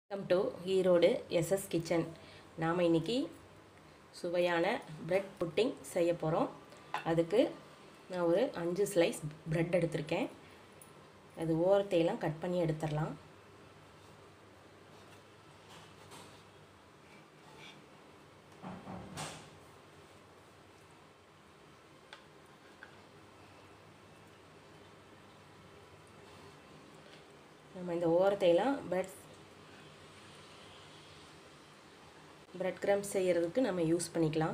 welcome to Erode SS kitchen நாம் இன்னைக்கு சுவையான பிரெட் புட்டிங் செய்ய போகிறோம் அதுக்கு நான் ஒரு அஞ்சு ஸ்லைஸ் பிரெட் எடுத்திருக்கேன் அது ஓரத்தையெல்லாம் கட் பண்ணி எடுத்துடலாம் நம்ம இந்த ஓரத்தையெல்லாம் பிரெட் பிரெட் கிரம்ஸ் செய்கிறதுக்கு நம்ம யூஸ் பண்ணிக்கலாம்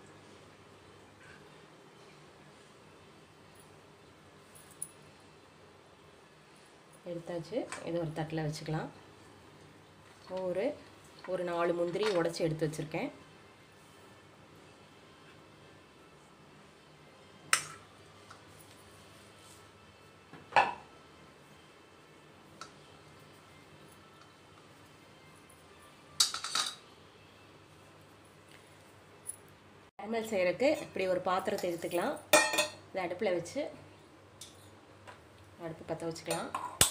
எடுத்தாச்சு இது ஒரு தட்டில் வச்சுக்கலாம் ஒரு ஒரு நாலு முந்திரி உடச்சி எடுத்து வச்சுருக்கேன் கேரமல் செய்கிறதுக்கு இப்படி ஒரு பாத்திரத்தை எடுத்துக்கலாம் இதை அடுப்பில் வச்சு அடுப்பு பற்ற வச்சுக்கலாம்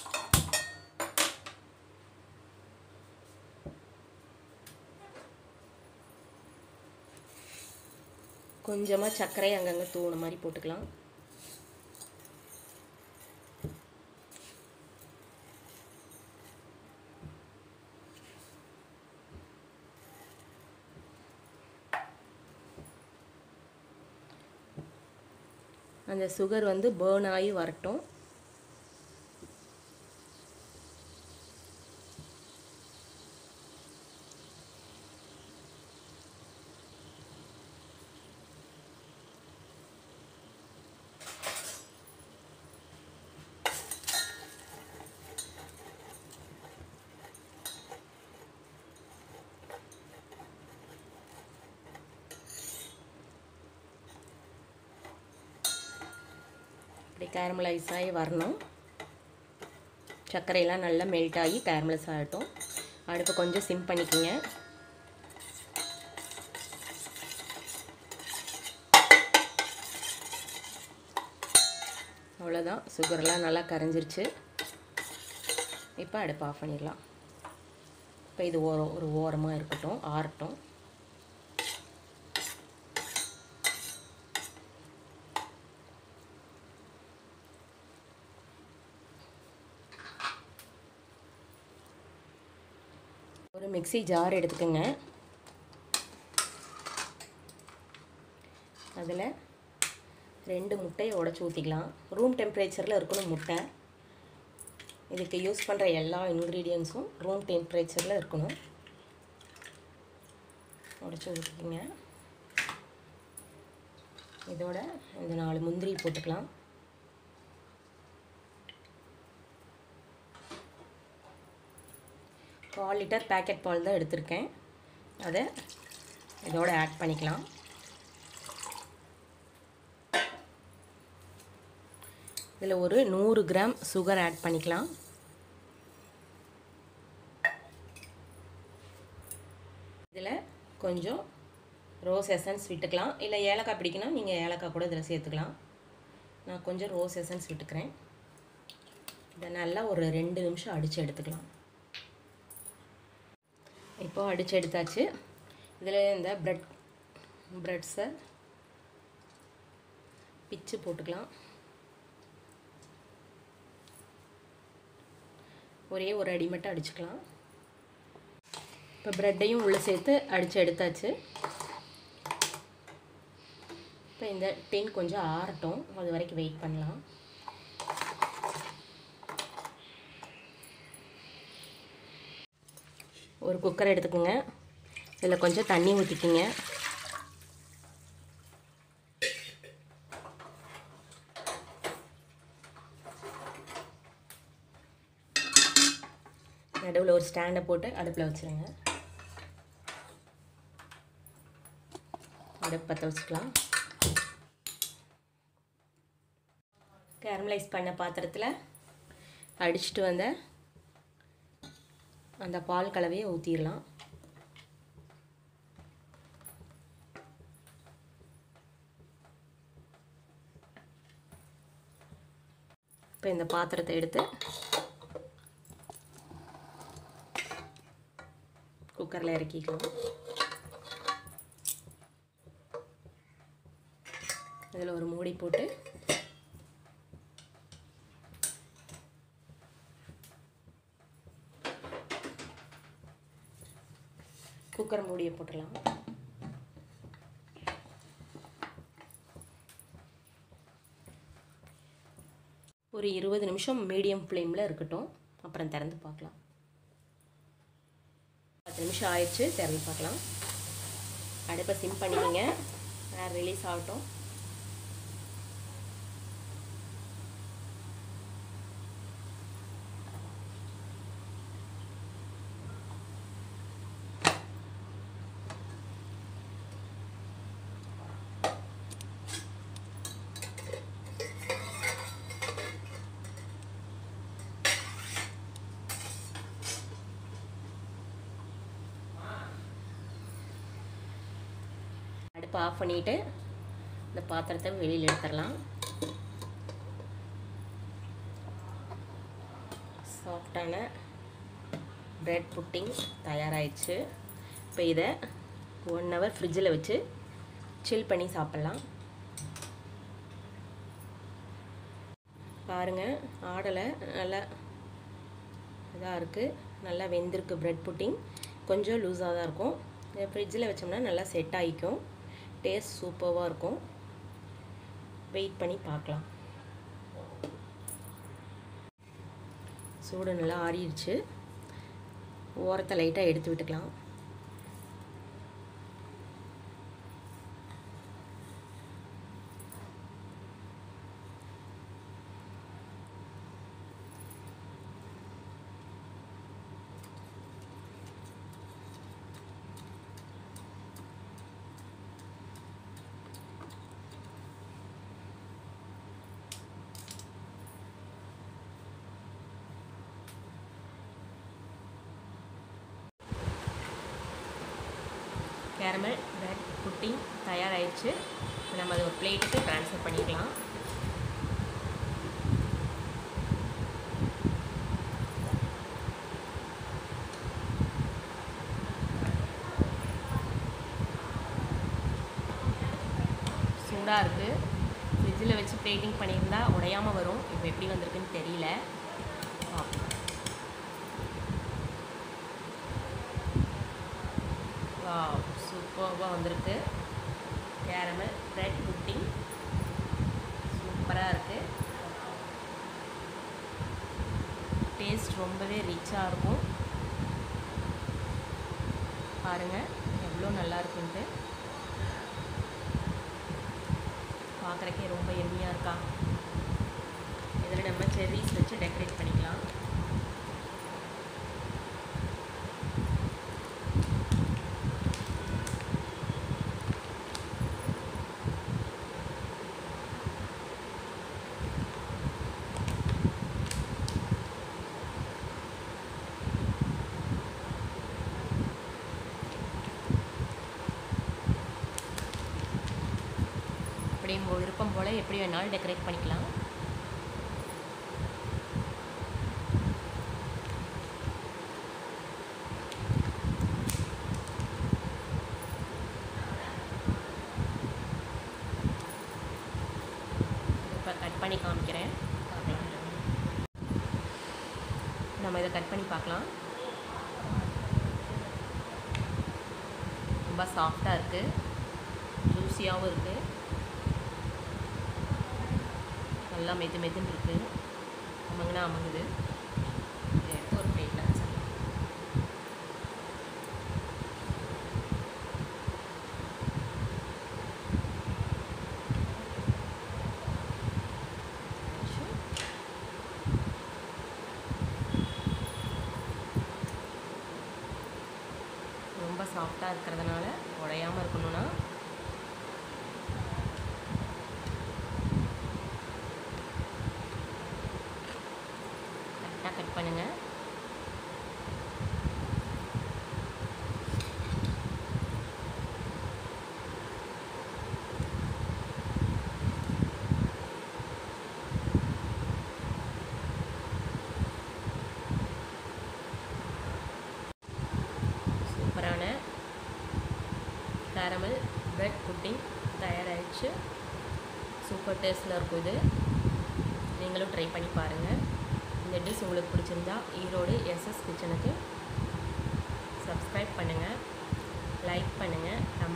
கொஞ்சமாக சர்க்கரை அங்கங்கே தூண மாதிரி போட்டுக்கலாம் அந்த சுகர் வந்து பேர்ன் ஆகி வரட்டும் இப்படி கேரமலைஸ் ஆகி வரணும் சர்க்கரையெல்லாம் நல்லா மெல்ட் ஆகி கேரமலைஸ் ஆகட்டும் அடுப்பு கொஞ்சம் சிம் பண்ணிக்கோங்க அவ்வளோதான் சுகர்லாம் நல்லா கரைஞ்சிருச்சு இப்போ அடுப்பு ஆஃப் பண்ணிடலாம் இப்போ இது ஓரம் ஒரு ஓரமாக இருக்கட்டும் ஆறட்டும் ஒரு மிக்சி ஜார் எடுத்துக்கோங்க அதில் ரெண்டு முட்டையை உடச்சி ஊற்றிக்கலாம் ரூம் டெம்பரேச்சரில் இருக்கணும் முட்டை இதுக்கு யூஸ் பண்ணுற எல்லா இன்க்ரீடியன்ஸும் ரூம் டெம்பரேச்சரில் இருக்கணும் உடச்சி ஊற்றிக்கிங்க இதோட இந்த நாலு முந்திரி போட்டுக்கலாம் கால் லிட்டர் பேக்கெட் பால் தான் எடுத்திருக்கேன் அதை இதோட ஆட் பண்ணிக்கலாம் இதில் ஒரு நூறு கிராம் சுகர் ஆட் பண்ணிக்கலாம் இதில் கொஞ்சம் ரோஸ் எசன்ஸ் விட்டுக்கலாம் இல்லை ஏலக்காய் பிடிக்கணும் நீங்கள் ஏலக்காய் கூட இதில் சேர்த்துக்கலாம் நான் கொஞ்சம் ரோஸ் எசன்ஸ் விட்டுக்கிறேன் இதை நல்லா ஒரு ரெண்டு நிமிஷம் அடித்து எடுத்துக்கலாம் இப்போது அடித்து எடுத்தாச்சு இதில் இந்த ப்ரெட் ப்ரெட்ஸை பிச்சு போட்டுக்கலாம் ஒரே ஒரு அடி மட்டும் அடிச்சுக்கலாம் இப்போ ப்ரெட்டையும் உள்ளே சேர்த்து அடித்து எடுத்தாச்சு இப்போ இந்த டின் கொஞ்சம் ஆறட்டும் அது வரைக்கும் வெயிட் பண்ணலாம் ஒரு குக்கர் எடுத்துக்கோங்க இதில் கொஞ்சம் தண்ணி ஊற்றிக்கிங்க நடுவில் ஒரு ஸ்டாண்டை போட்டு அடுப்பில் வச்சுருங்க அடுப்பு பற்ற வச்சுக்கலாம் கேரமலைஸ் பண்ண பாத்திரத்தில் அடிச்சுட்டு வந்த அந்த பால் கலவையை ஊற்றிடலாம் இப்போ இந்த பாத்திரத்தை எடுத்து குக்கரில் இறக்கிக்கலாம் இதில் ஒரு மூடி போட்டு குக்கர் மூடியை போட்டுடலாம் ஒரு இருபது நிமிஷம் மீடியம் ஃப்ளேமில் இருக்கட்டும் அப்புறம் திறந்து பார்க்கலாம் பத்து நிமிஷம் ஆயிடுச்சு திறந்து பார்க்கலாம் அடுப்பை சிம் பண்ணிக்கோங்க ஏர் ரிலீஸ் ஆகட்டும் அடுப்பை ஆஃப் பண்ணிவிட்டு இந்த பாத்திரத்தை வெளியில் எடுத்துடலாம் சாஃப்டான ப்ரெட் புட்டிங் தயாராகிடுச்சு இப்போ இதை ஒன் ஹவர் ஃப்ரிட்ஜில் வச்சு சில் பண்ணி சாப்பிட்லாம் பாருங்கள் ஆடலை நல்லா இதாக இருக்குது நல்லா வெந்திருக்கு ப்ரெட் புட்டிங் கொஞ்சம் லூஸாக தான் இருக்கும் இதை ஃப்ரிட்ஜில் வச்சோம்னா நல்லா செட் ஆகிக்கும் டேஸ்ட் சூப்பராக இருக்கும் வெயிட் பண்ணி பார்க்கலாம் சூடு நல்லா ஆறிடுச்சு ஓரத்தை லைட்டாக எடுத்து விட்டுக்கலாம் கேரமல் பிரெட் புட்டிங் தயாராகிடுச்சு இப்போ நம்ம அதை ஒரு பிளேட்டுக்கு ட்ரான்ஸ்ஃபர் பண்ணிக்கலாம் சூடாக இருக்குது ஃப்ரிட்ஜில் வச்சு பிளேட்டிங் பண்ணியிருந்தா உடையாமல் வரும் இப்போ எப்படி வந்திருக்குன்னு தெரியல பார்ப்போம் வா சூப்பராக வந்திருக்கு கேரமல் ப்ரெட் புட்டிங் சூப்பராக இருக்குது டேஸ்ட் ரொம்பவே ரிச்சாக இருக்கும் பாருங்கள் எவ்வளோ நல்லா இருக்குன்ட்டு பார்க்குறக்கே ரொம்ப எம்மியாக இருக்கா இதில் நம்ம செர்ரிஸ் வச்சு டெக்கரேட் பண்ணிக்கலாம் அப்படி உங்கள் விருப்பம் போல் எப்படி வேணாலும் டெக்கரேட் பண்ணிக்கலாம் இப்போ கட் பண்ணி காமிக்கிறேன் நம்ம இதை கட் பண்ணி பார்க்கலாம் ரொம்ப சாஃப்டாக இருக்குது ஜூஸியாகவும் இருக்குது நல்லா மெது மெதுன்னு இருக்குது அமங்குனா அமங்குது இதை எடுத்து ஒரு பிளேட்டில் வச்சிடலாம் ரொம்ப சாஃப்டாக இருக்கிறதுனால உடையாமல் இருக்கணும்னா கரெக்டாக கட் பண்ணுங்கள் கேரமல் பிரெட் புட்டிங் தயாராகிடுச்சு சூப்பர் டேஸ்ட்டில் இருக்கும் இது நீங்களும் ட்ரை பண்ணி பாருங்கள் இந்த டிஷ் உங்களுக்கு பிடிச்சிருந்தா ஈரோடு எஸ்எஸ் கிச்சனுக்கு சப்ஸ்கிரைப் பண்ணுங்கள் லைக் பண்ணுங்கள் கமெண்ட்